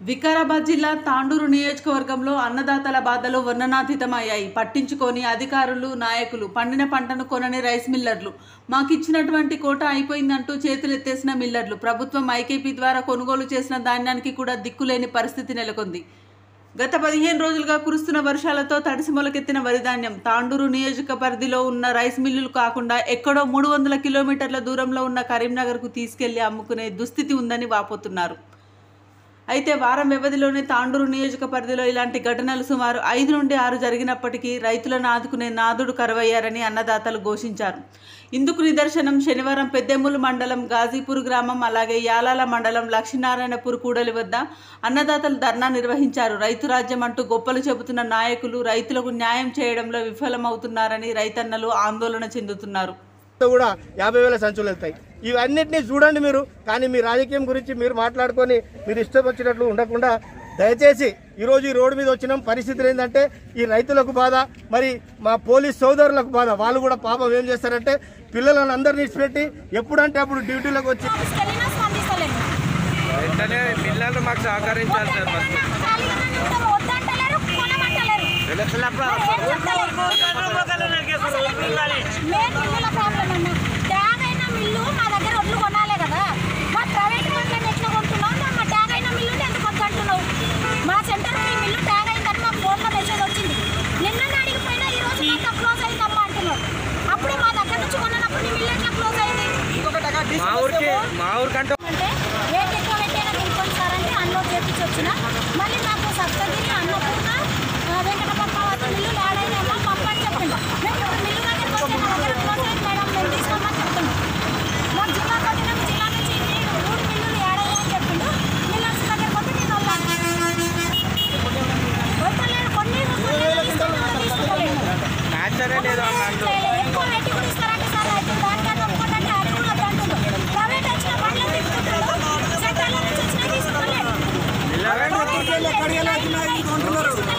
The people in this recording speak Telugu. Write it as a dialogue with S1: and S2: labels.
S1: వికారాబాద్ జిల్లా తాండూరు నియోజకవర్గంలో అన్నదాతల బాధలు వర్ణనాతీతమయ్యాయి పట్టించుకొని అధికారులు నాయకులు పండిన పంటను కొనని రైస్ మిల్లర్లు మాకిచ్చినటువంటి కోట అయిపోయిందంటూ చేతులెత్తేసిన మిల్లర్లు ప్రభుత్వం ఐకేపీ ద్వారా కొనుగోలు చేసిన ధాన్యానికి కూడా దిక్కులేని పరిస్థితి నెలకొంది గత పదిహేను రోజులుగా కురుస్తున్న వర్షాలతో తడిసి మొలకెత్తిన వరిధాన్యం తాండూరు నియోజక పరిధిలో ఉన్న రైస్ మిల్లులు కాకుండా ఎక్కడో మూడు వందల కిలోమీటర్ల దూరంలో ఉన్న కరీంనగర్కు తీసుకెళ్లి అమ్ముకునే దుస్థితి ఉందని వాపోతున్నారు అయితే వారం వ్యవధిలోనే తాండూరు నియోజక పరిధిలో ఇలాంటి ఘటనలు సుమారు ఐదు నుండి ఆరు జరిగినప్పటికీ రైతులను ఆదుకునే నాదుడు కరువయ్యారని అన్నదాతలు ఘోషించారు ఇందుకు నిదర్శనం శనివారం పెద్దెమ్ములు మండలం గాజీపూర్ గ్రామం అలాగే యాలాల మండలం లక్ష్మీనారాయణపూర్ కూడలి వద్ద అన్నదాతలు ధర్నా నిర్వహించారు రైతు రాజ్యం అంటూ గొప్పలు చెబుతున్న నాయకులు రైతులకు న్యాయం చేయడంలో విఫలమవుతున్నారని రైతన్నలు ఆందోళన చెందుతున్నారు
S2: కూడా యాభై వేల సంచులు వెళ్తాయి ఇవన్నిటిని చూడండి మీరు కానీ మీ రాజకీయం గురించి మీరు మాట్లాడుకొని మీరు ఇష్టం వచ్చినట్లు ఉండకుండా దయచేసి ఈరోజు ఈ రోడ్డు మీద వచ్చిన పరిస్థితులు ఏంటంటే ఈ రైతులకు బాధ మరి మా పోలీస్ సోదరులకు బాధ వాళ్ళు కూడా పాపం ఏం చేస్తారంటే పిల్లలను అందరినీ ఇచ్చిపెట్టి ఎప్పుడంటే అప్పుడు డ్యూటీలకు వచ్చి
S3: తీసుకెళ్ళినా స్పందిస్తలేదు
S4: వెంటనే పిల్లలు మాకు సహకరించాలి సార్ ఫస్ట్
S3: ఖాళీగా ఉంటాం, వద్దంటలేరు, కొనమంటలేరు. అసలు ఈ మిల్లుల- మెయిన్ మిల్లుల ప్రాబ్లం అన్న. ట్యాగ్ అయిన మిల్లు మా దగ్గర ఒడ్లు కొనాలి కదా మా ప్రైవేట్ వాళ్ళని ఎట్లా కొంటున్నావు మా మా ట్యాగ్ అయిన మిల్లుని ఎందుకు వద్దంటున్నావు మా సెంటర్ మీ మిల్లు ట్యాగ్ అయిందని మా ఫోన్లో మెసేజ్ వచ్చింది నిన్న అడిగిపోయినా ఈ రోజు మాకు క్లోజ్ అయిందమ్మా అంటున్నారు అప్పుడే మా దగ్గర నుంచి కొన్నప్పుడు నీ మిల్లు ఎట్లా క్లోజ్ అయింది
S4: మా ఊరికి మా ఊరికంటే
S3: అంటే రేట్ ఎక్కువ పెట్టైనా కొనుక్కొని సార్ అంటే అన్లోడ్ చేపించి వచ్చిన మళ్ళీ నాకు సప్తగిరి అన్నపూర్ణ ఆ, వెంకట పద్మావతి మిల్లు లాడైనా పంపని చెప్పిండు మేము ఇప్పుడు మిల్లు దగ్గరికి వస్తే నా దగ్గర క్లోజ్ అయింది మేడం మేము తీసుకోమని చెప్తున్నాం మా జిల్లా కొట్టిన జిల్లా నుంచి ఇన్ని మూడు మిల్లులు ఏడైనా అని చెప్పిండు మిల్లర్స్ దగ్గరికి పోతే నేను వద్దలేడు కొన్ని కొన్ని తీసుకొని కూడా తీసుకోలేదు
S4: న్యాచురే లేదు అన్నట్టు
S3: ఎక్కువ పెట్టి కూడా ఇస్తారంటే సార్ అయితే దానికన్నా ఒక్కటంటే అది కూడా వద్దంటున్నారు. ప్రైవేట్ వచ్చిన బండ్లు తిప్పుకుంటున్నారు. సెంట్రల్ నుంచి వచ్చినా తీసుకోలేదు. తీసుకెళ్ళలేదు.